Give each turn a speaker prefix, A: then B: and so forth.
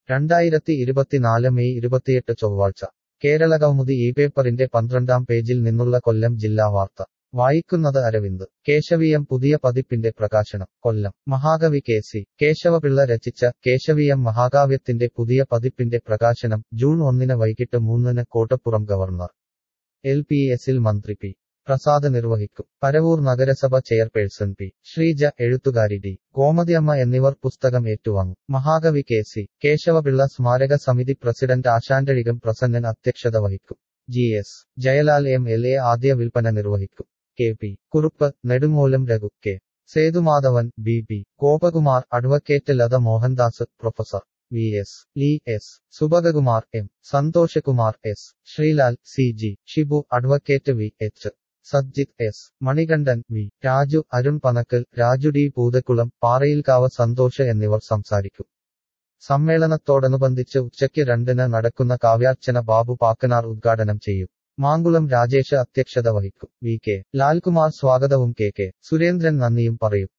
A: രണ്ടായിരത്തി ഇരുപത്തിനാല് മെയ് ഇരുപത്തിയെട്ട് ചൊവ്വാഴ്ച കേരള കൗമുദി ഈ പേപ്പറിന്റെ പന്ത്രണ്ടാം പേജിൽ നിന്നുള്ള കൊല്ലം ജില്ലാ വാർത്ത വായിക്കുന്നത് അരവിന്ദ് കേശവീയം പുതിയ പതിപ്പിന്റെ പ്രകാശനം കൊല്ലം മഹാകവി കെ സി കേശവപിള്ള രചിച്ച കേശവീയം മഹാകാവ്യത്തിന്റെ പുതിയ പതിപ്പിന്റെ പ്രകാശനം ജൂൺ ഒന്നിന് വൈകിട്ട് മൂന്നിന് കോട്ടപ്പുറം ഗവർണർ എൽ പി എസിൽ മന്ത്രി പി പ്രസാദ് നിർവഹിക്കും പരവൂർ നഗരസഭ ചെയർപേഴ്സൺ പി ശ്രീജ എഴുത്തുകാരി ഡി ഗോമതിയമ്മ എന്നിവർ പുസ്തകം ഏറ്റുവാങ്ങും മഹാകവി കെ സി കേശവപിള്ള സ്മാരക സമിതി പ്രസിഡന്റ് ആശാന്റഴികം പ്രസന്നൻ അധ്യക്ഷത വഹിക്കും G S Jayalal M L A ആദ്യ വിൽപ്പന നിർവഹിക്കും K P Kurup Nedungolam Raghu K Sethumadhavan B P Gopakumar advocate Latha Mohandas professor V S Lee S Subhagakumar M Santhoshakumar S Sreelal C G Shibu advocate V H Sajjith S Manikandan V Raju Arun Panakkal Raju D Poothakkulam Parayilkavu Santhosh എന്നിവർ സംസാരിക്കും സമ്മേളനത്തോടനുബന്ധിച്ച് ഉച്ചയ്ക്ക് രണ്ടിന് നടക്കുന്ന കാവ്യാർച്ചന ബാബു പാക്കനാർ ഉദ്ഘാടനം ചെയ്യും മാങ്കുളം രാജേഷ് അധ്യക്ഷത വഹിക്കും വി കെ ലാൽകുമാർ സ്വാഗതവും കെ കെ സുരേന്ദ്രൻ നന്ദിയും പറയും